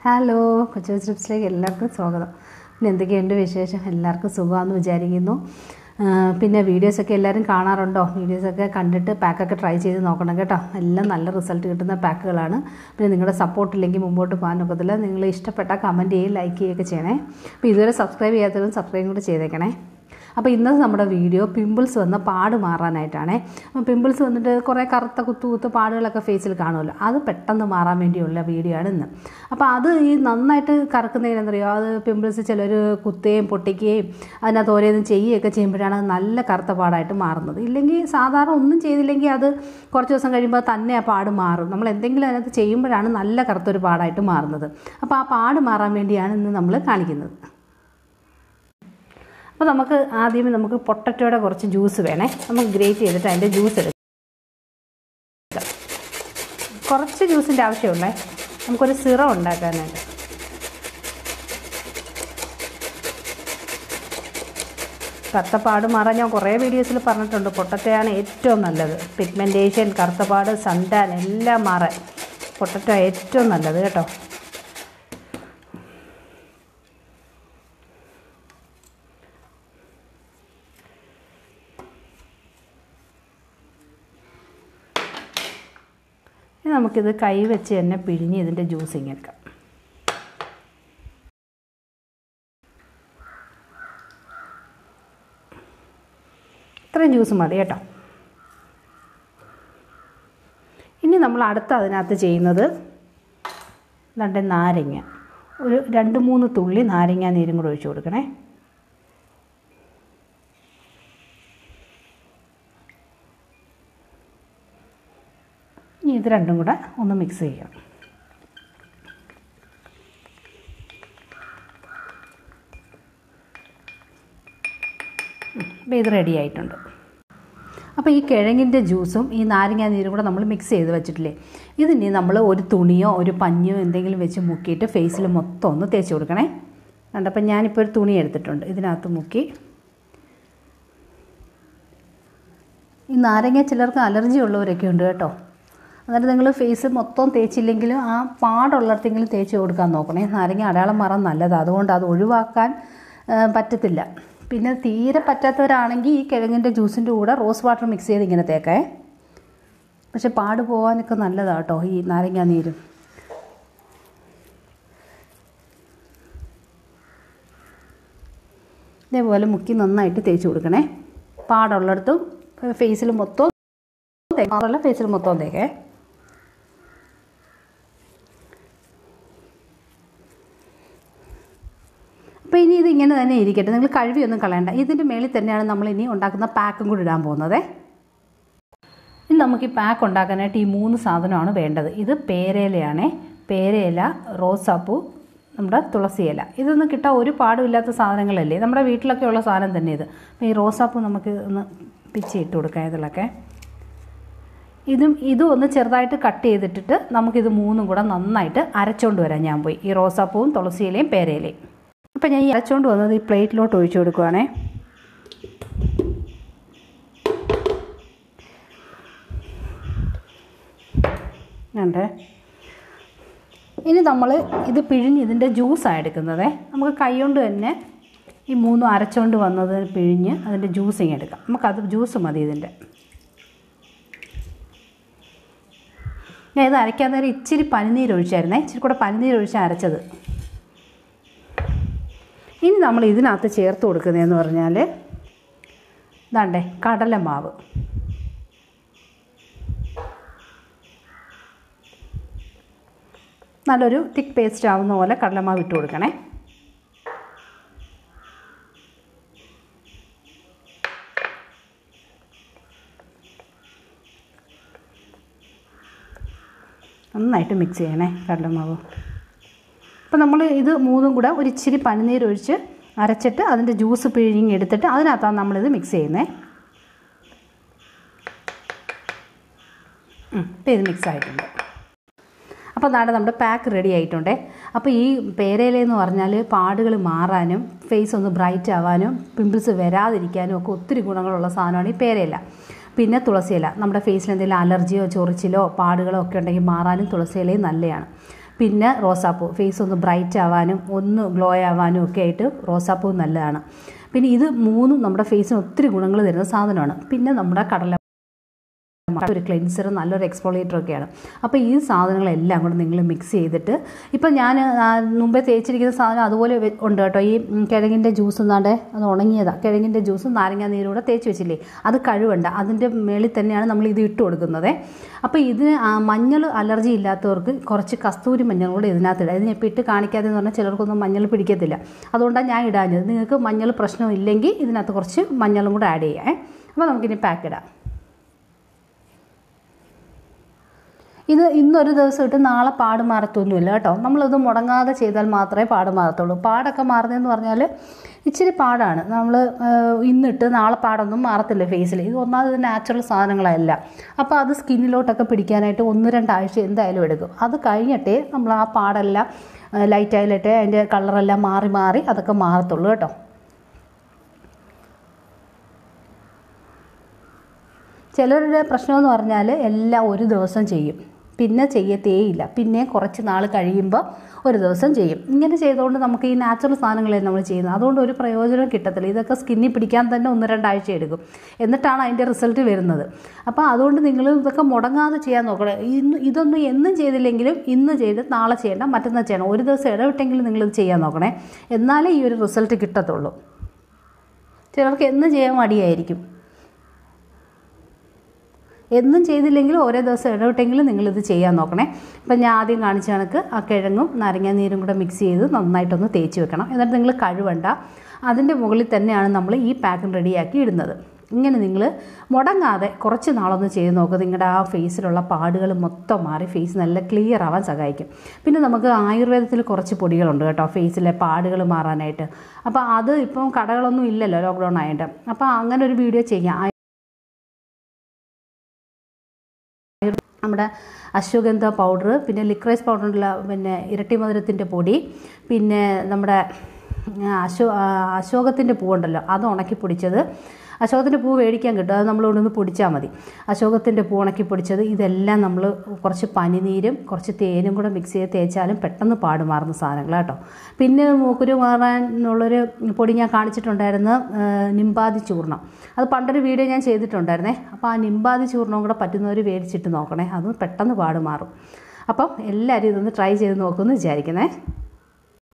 hello കൊച്ചു സ്ട്രിപ്സിലേക്ക് എല്ലാവർക്കും സ്വാഗതം പിന്നെ എന്തൊക്കെയുണ്ട് വിശേഷം എല്ലാവർക്കും സുഖമാണെന്ന് വിചാരിക്കുന്നു ആ, പിന്നെ വീഡിയോസൊക്കെ എല്ലാവരും കാണാറുണ്ടോ വീഡിയോസൊക്കെ കണ്ടിട്ട് പാക്കൊക്കെ ട്രൈ ചെയ്ത് നോക്കണം കേട്ടോ എല്ലാം നല്ല റിസൾട്ട് കിട്ടുന്ന പാക്കുകളാണ് പിന്നെ നിങ്ങളുടെ സപ്പോർട്ട് ഇല്ലെങ്കിൽ മുമ്പോട്ട് പോകാനൊക്കത്തില്ല നിങ്ങൾ ഇഷ്ടപ്പെട്ട കമൻറ്റ് ചെയ്യുകയും ലൈക്ക് ചെയ്യുകയൊക്കെ ചെയ്യണേ അപ്പോൾ ഇതുവരെ സബ്സ്ക്രൈബ് ചെയ്യാത്തവരും സബ്സ്ക്രൈബ് കൂടി ചെയ്തേക്കണേ അപ്പോൾ ഇന്നത്തെ നമ്മുടെ വീഡിയോ പിമ്പിൾസ് വന്ന പാട് മാറാനായിട്ടാണേ അപ്പോൾ പിമ്പിൾസ് വന്നിട്ട് കുറേ കറുത്ത കുത്തു കുത്ത് പാടുകളൊക്കെ ഫേസിൽ കാണുമല്ലോ അത് പെട്ടെന്ന് മാറാൻ വേണ്ടിയുള്ള വീഡിയോ ആണ് ഇന്ന് അപ്പോൾ അത് ഈ നന്നായിട്ട് കറക്കുന്നതിനെന്തറിയോ അത് പിമ്പിൾസ് ചിലർ കുത്തുകയും പൊട്ടിക്കുകയും അതിനകത്ത് ഓരോന്നും ചെയ്യുകയൊക്കെ ചെയ്യുമ്പോഴാണ് അത് നല്ല കറുത്ത പാടായിട്ട് മാറുന്നത് ഇല്ലെങ്കിൽ സാധാരണ ഒന്നും ചെയ്തില്ലെങ്കിൽ അത് കുറച്ച് ദിവസം കഴിയുമ്പോൾ തന്നെ ആ പാട് മാറും നമ്മൾ എന്തെങ്കിലും അതിനകത്ത് ചെയ്യുമ്പോഴാണ് നല്ല കറുത്തൊരു പാടായിട്ട് മാറുന്നത് അപ്പോൾ ആ പാട് മാറാൻ വേണ്ടിയാണ് ഇന്ന് നമ്മൾ കാണിക്കുന്നത് അപ്പോൾ നമുക്ക് ആദ്യമേ നമുക്ക് പൊട്ടറ്റോയുടെ കുറച്ച് ജ്യൂസ് വേണേ നമുക്ക് ഗ്രേറ്റ് ചെയ്തിട്ട് അതിൻ്റെ ജ്യൂസ് എടുക്കാം കുറച്ച് ജ്യൂസിൻ്റെ ആവശ്യമുള്ളേ നമുക്കൊരു സിറം ഉണ്ടാക്കാനായിട്ട് കറുത്തപ്പാട് മാറാൻ ഞാൻ കുറേ വീഡിയോസിൽ പറഞ്ഞിട്ടുണ്ട് പൊട്ടറ്റയാണ് ഏറ്റവും നല്ലത് പിഗ്മെൻറ്റേഷൻ കറുത്തപ്പാട് സൺടാൻ എല്ലാം മാറാൻ പൊട്ടറ്റോ ഏറ്റവും നല്ലത് കേട്ടോ ഇനി നമുക്കിത് കൈ വെച്ച് തന്നെ പിഴിഞ്ഞ് ഇതിൻ്റെ ജ്യൂസ് ഇങ്ങെടുക്കാം ഇത്രയും ജ്യൂസ് മതി കേട്ടോ ഇനി നമ്മൾ അടുത്ത അതിനകത്ത് ചെയ്യുന്നത് രണ്ട് നാരങ്ങ ഒരു രണ്ട് മൂന്ന് തുള്ളി നാരങ്ങ നീരും കൂടെ ഒഴിച്ചു കൊടുക്കണേ ഇനി ഇത് രണ്ടും കൂടെ ഒന്ന് മിക്സ് ചെയ്യാം അപ്പോൾ ഇത് റെഡി ആയിട്ടുണ്ട് അപ്പോൾ ഈ കിഴങ്ങിൻ്റെ ജ്യൂസും ഈ നാരങ്ങ നീരും കൂടെ നമ്മൾ മിക്സ് ചെയ്ത് വെച്ചിട്ടില്ലേ ഇതിനി നമ്മൾ ഒരു തുണിയോ ഒരു പഞ്ഞോ എന്തെങ്കിലും വെച്ച് മുക്കിയിട്ട് ഫേസിൽ മൊത്തം ഒന്ന് തേച്ച് കൊടുക്കണേ കണ്ടപ്പോൾ ഞാനിപ്പോൾ ഒരു തുണി എടുത്തിട്ടുണ്ട് ഇതിനകത്ത് മുക്കി ഈ നാരങ്ങ ചിലർക്ക് അലർജി ഉള്ളവരൊക്കെ ഉണ്ട് കേട്ടോ എന്നിട്ട് നിങ്ങൾ ഫേസ് മൊത്തം തേച്ചില്ലെങ്കിലും ആ പാടുള്ളിടത്തെങ്കിലും തേച്ച് കൊടുക്കാൻ നോക്കണേ നാരങ്ങ അടയാളം മാറാൻ നല്ലതാണ് അതുകൊണ്ട് അത് ഒഴിവാക്കാൻ ആ, പറ്റത്തില്ല പിന്നെ തീരെ പറ്റാത്തവരാണെങ്കിൽ ഈ കിഴങ്ങിൻ്റെ ജ്യൂസിൻ്റെ കൂടെ റോസ് വാട്ടർ മിക്സ് ചെയ്ത് ഇങ്ങനെ തേക്കേ പക്ഷെ പാട് പോകാനൊക്കെ നല്ലതാണ് കേട്ടോ ഈ നാരങ്ങ നീരും ഇതേപോലെ മുക്കി നന്നായിട്ട് തേച്ച് കൊടുക്കണേ പാടുള്ളിടത്തും ഫേസിൽ മൊത്തം തേക്കാറല്ല ഫേസിൽ മൊത്തം തേക്കേ അപ്പോൾ ഇനി ഇത് ഇങ്ങനെ തന്നെ ഇരിക്കട്ടെ നിങ്ങൾ കഴുകിയൊന്നും കളയണ്ട ഇതിൻ്റെ മേളിൽ തന്നെയാണ് നമ്മൾ ഇനി ഉണ്ടാക്കുന്ന പാക്കും കൂടി ഇടാൻ പോകുന്നത് ഇനി നമുക്ക് ഈ പാക്ക് ഉണ്ടാക്കാനായിട്ട് ഈ മൂന്ന് സാധനമാണ് വേണ്ടത് ഇത് പേരയിലയാണേ പേരയില റോസാപ്പൂ നമ്മുടെ തുളസി ഇല ഇതൊന്നും കിട്ടാൻ ഒരു പാടുമില്ലാത്ത സാധനങ്ങളല്ലേ നമ്മുടെ വീട്ടിലൊക്കെ ഉള്ള സാധനം തന്നെ ഇത് അപ്പോൾ ഈ റോസാപ്പൂ നമുക്ക് ഒന്ന് പിച്ചി ഇട്ട് കൊടുക്കാം ഇതിലൊക്കെ ഇതും ഇതും ഒന്ന് ചെറുതായിട്ട് കട്ട് ചെയ്തിട്ടിട്ട് നമുക്കിത് മൂന്നും കൂടെ നന്നായിട്ട് അരച്ചോണ്ട് വരാം ഞാൻ പോയി ഈ റോസാപ്പൂവും തുളസിയിലയും പേരയിലയും അപ്പം ഞാൻ ഈ അരച്ചോണ്ട് വന്നത് ഈ പ്ലേറ്റിലോട്ട് ഒഴിച്ചു കൊടുക്കുവാണേ ഉണ്ട് ഇനി നമ്മൾ ഇത് പിഴിഞ്ഞ് ഇതിൻ്റെ ജ്യൂസാണ് എടുക്കുന്നത് നമുക്ക് കൈകൊണ്ട് തന്നെ ഈ മൂന്നും അരച്ചോണ്ട് വന്നത് പിഴിഞ്ഞ് അതിൻ്റെ ജ്യൂസിങ് എടുക്കാം നമുക്കത് ജ്യൂസ് മതി ഇതിൻ്റെ ഞാൻ ഇത് അരയ്ക്കാൻ നേരം ഇച്ചിരി പനിനീര് ഒഴിച്ചായിരുന്നേ ഇച്ചിരി കൂടെ പനിനീര് ഒഴിച്ചാണ് അരച്ചത് ഇനി നമ്മൾ ഇതിനകത്ത് ചേർത്ത് കൊടുക്കുന്നതെന്ന് പറഞ്ഞാൽ ഇതാണ്ടേ കടലമാവ് നല്ലൊരു തിക്ക് പേസ്റ്റ് ആവുന്ന പോലെ കടലമാവ് ഇട്ട് കൊടുക്കണേ നന്നായിട്ട് മിക്സ് ചെയ്യണേ കടലമാവ് അപ്പോൾ നമ്മൾ ഇത് മൂന്നും കൂടെ ഒരു ഇച്ചിരി പനിനീര് ഒഴിച്ച് അരച്ചിട്ട് അതിൻ്റെ ജ്യൂസ് പിഴിഞ്ഞ് എടുത്തിട്ട് അതിനകത്താണ് നമ്മളിത് മിക്സ് ചെയ്യുന്നത് ഇപ്പോൾ ഇത് മിക്സ് ആയിട്ടുണ്ട് അപ്പോൾ നാളെ നമ്മുടെ പാക്ക് റെഡി ആയിട്ടുണ്ടേ അപ്പോൾ ഈ പേരയിലെന്ന് പറഞ്ഞാൽ പാടുകൾ മാറാനും ഫേസ് ഒന്ന് ബ്രൈറ്റ് ആവാനും പിമ്പിൾസ് വരാതിരിക്കാനും ഒക്കെ ഒത്തിരി ഗുണങ്ങളുള്ള സാധനമാണ് ഈ പേരയില പിന്നെ തുളസിയില നമ്മുടെ ഫേസിൽ എന്തെങ്കിലും അലർജിയോ ചൊറിച്ചിലോ പാടുകളോ ഒക്കെ ഉണ്ടെങ്കിൽ മാറാനും തുളസിയിലയും നല്ലതാണ് പിന്നെ റോസാപ്പൂ ഫേസ് ഒന്ന് ബ്രൈറ്റ് ആവാനും ഒന്ന് ഗ്ലോ ആവാനും ഒക്കെ ആയിട്ട് റോസാപ്പൂ നല്ലതാണ് പിന്നെ ഇത് മൂന്നും നമ്മുടെ ഫേസിന് ഒത്തിരി ഗുണങ്ങൾ തരുന്ന സാധനമാണ് പിന്നെ നമ്മുടെ കടല ഒരു ക്ലെൻസർ നല്ലൊരു എക്സ്പോളിയേറ്റർ ഒക്കെയാണ് അപ്പോൾ ഈ സാധനങ്ങളെല്ലാം കൂടെ നിങ്ങൾ മിക്സ് ചെയ്തിട്ട് ഇപ്പം ഞാൻ ആ, മുമ്പേ തേച്ചിരിക്കുന്ന സാധനം അതുപോലെ വെ- ഉണ്ട് കേട്ടോ ഈ ഉം, കിഴങ്ങിൻ്റെ ജ്യൂസ് എന്നാണ്ട് അത് ഉണങ്ങിയതാണ് കിഴങ്ങിൻ്റെ ജ്യൂസ് നാരങ്ങ നീരൂടെ തേച്ച് വെച്ചില്ലേ അത് കഴിവണ്ട അതിൻ്റെ മേളിൽ തന്നെയാണ് നമ്മൾ ഇത് ഇട്ട് കൊടുക്കുന്നത് അപ്പോൾ ഇതിന് ആ, മഞ്ഞൾ അലർജി ഇല്ലാത്തവർക്ക് കുറച്ച് കസ്തൂരി മഞ്ഞൾ കൂടെ ഇതിനകത്ത് ഇടാം ഇതിനിപ്പോൾ ഇട്ട് കാണിക്കാതെ എന്ന് പറഞ്ഞാൽ ചിലർക്കൊന്നും മഞ്ഞൾ പിടിക്കത്തില്ല അതുകൊണ്ടാണ് ഞാൻ ഇടാഞ്ഞത് നിങ്ങൾക്ക് മഞ്ഞൾ പ്രശ്നമില്ലെങ്കിൽ ഇതിനകത്ത് കുറച്ച് മഞ്ഞളും കൂടെ ആഡ് ചെയ്യാം അപ്പോൾ നമുക്കിനി പാക്ക് ഇടാം ഇത് ഇന്നൊരു ദിവസം ഇട്ട് നാളെ പാട് മാറത്തൊന്നുമില്ല കേട്ടോ നമ്മളത് മുടങ്ങാതെ ചെയ്താൽ മാത്രമേ പാട് മാറത്തുള്ളൂ പാടൊക്കെ മാറുന്നതെന്ന് പറഞ്ഞാൽ ഇച്ചിരി പാടാണ് നമ്മൾ ഇന്നിട്ട് നാളെ പാടൊന്നും മാറത്തില്ല ഫേസിൽ ഇത് ഒന്നാമത് നാച്ചുറൽ സാധനങ്ങളല്ല അപ്പോൾ അത് സ്കിന്നിലോട്ടൊക്കെ പിടിക്കാനായിട്ട് ഒന്ന് രണ്ടാഴ്ച എന്തായാലും എടുക്കും അത് കഴിഞ്ഞിട്ടേ നമ്മൾ ആ പാടെല്ലാം ലൈറ്റ് ആയിലിട്ട് അതിൻ്റെ കളറെല്ലാം മാറി മാറി അതൊക്കെ മാറത്തുള്ളൂ കേട്ടോ ചിലരുടെ പ്രശ്നമെന്ന് പറഞ്ഞാൽ എല്ലാം ഒരു ദിവസം ചെയ്യും പിന്നെ ചെയ്യത്തേയില്ല പിന്നെ കുറച്ച് നാൾ കഴിയുമ്പോൾ ഒരു ദിവസം ചെയ്യും ഇങ്ങനെ ചെയ്തുകൊണ്ട് നമുക്ക് ഈ നാച്ചുറൽ സാധനങ്ങളെ നമ്മൾ ചെയ്യുന്നത് അതുകൊണ്ട് ഒരു പ്രയോജനം കിട്ടത്തില്ല ഇതൊക്കെ സ്കിന്നിൽ പിടിക്കാൻ തന്നെ ഒന്ന് രണ്ടാഴ്ച എടുക്കും എന്നിട്ടാണ് അതിൻ്റെ റിസൾട്ട് വരുന്നത് അപ്പോൾ അതുകൊണ്ട് നിങ്ങൾ ഇതൊക്കെ മുടങ്ങാതെ ചെയ്യാൻ നോക്കണം ഇന്ന് ഇതൊന്നും എന്നും ചെയ്തില്ലെങ്കിലും ഇന്ന് ചെയ്ത് നാളെ ചെയ്യണ്ട മറ്റന്നാൾ ചെയ്യണം ഒരു ദിവസം ഇടവിട്ടെങ്കിലും നിങ്ങളിത് ചെയ്യാൻ നോക്കണേ എന്നാലേ ഈ ഒരു റിസൾട്ട് കിട്ടത്തുള്ളൂ ചിലർക്ക് എന്നും ചെയ്യാൻ മടിയായിരിക്കും എന്നും ചെയ്തില്ലെങ്കിലും ഓരോ ദിവസം ഇടവിട്ടെങ്കിലും നിങ്ങളിത് ചെയ്യാൻ നോക്കണേ ഇപ്പം ഞാൻ ആദ്യം കാണിച്ച കണക്ക് ആ കിഴങ്ങും നാരങ്ങാ നീരും കൂടെ മിക്സ് ചെയ്ത് നന്നായിട്ടൊന്ന് തേച്ച് വെക്കണം എന്നിട്ട് നിങ്ങൾ കഴുവണ്ട അതിൻ്റെ മുകളിൽ തന്നെയാണ് നമ്മൾ ഈ പാക്ക് റെഡിയാക്കി ഇടുന്നത് ഇങ്ങനെ നിങ്ങൾ മുടങ്ങാതെ കുറച്ച് നാളൊന്ന് ചെയ്ത് നോക്കുക നിങ്ങളുടെ ആ ഫേസിലുള്ള പാടുകൾ മൊത്തം മാറി ഫേസ് നല്ല ക്ലിയർ ആവാൻ സഹായിക്കും പിന്നെ നമുക്ക് ആയുർവേദത്തിൽ കുറച്ച് പൊടികളുണ്ട് കേട്ടോ ഫേസിലെ പാടുകൾ മാറാനായിട്ട് അപ്പോൾ അത് ഇപ്പം കടകളൊന്നും ഇല്ലല്ലോ ലോക്ക്ഡൗൺ ആയിട്ട് അപ്പോൾ അങ്ങനെ ഒരു വീഡിയോ ചെയ്യാം നമ്മുടെ അശ്വഗന്ധ പൗഡർ പിന്നെ ലിക്രൈസ് പൗഡറുള്ള പിന്നെ ഇരട്ടി മധുരത്തിൻ്റെ പൊടി പിന്നെ നമ്മുടെ അശോ അശോകത്തിൻ്റെ പൂവുണ്ടല്ലോ അത് ഉണക്കി പൊടിച്ചത് അശോകത്തിൻ്റെ പൂ മേടിക്കാൻ കിട്ടും അത് നമ്മൾ കൊണ്ടുവന്ന് പൊടിച്ചാൽ മതി അശോകത്തിൻ്റെ പൂ ഉണക്കി പൊടിച്ചത് ഇതെല്ലാം നമ്മൾ കുറച്ച് പനിനീരും കുറച്ച് തേനും കൂടെ മിക്സ് ചെയ്ത് തേച്ചാലും പെട്ടെന്ന് പാട് മാറുന്ന സാധനങ്ങൾ കേട്ടോ പിന്നെ മൂക്കുരു മാറാനുള്ളൊരു പൊടി ഞാൻ കാണിച്ചിട്ടുണ്ടായിരുന്നു ആ, നിമ്പാതി ചൂർണം അത് പണ്ടൊരു വീഡിയോ ഞാൻ ചെയ്തിട്ടുണ്ടായിരുന്നേ അപ്പോൾ ആ നിമ്പാതി ചൂർണവും കൂടെ പറ്റുന്നവർ മേടിച്ചിട്ട് നോക്കണേ അത് പെട്ടെന്ന് പാട് മാറും അപ്പം എല്ലാവരും ഇതൊന്ന് ട്രൈ ചെയ്ത് നോക്കുമെന്ന് വിചാരിക്കുന്നേ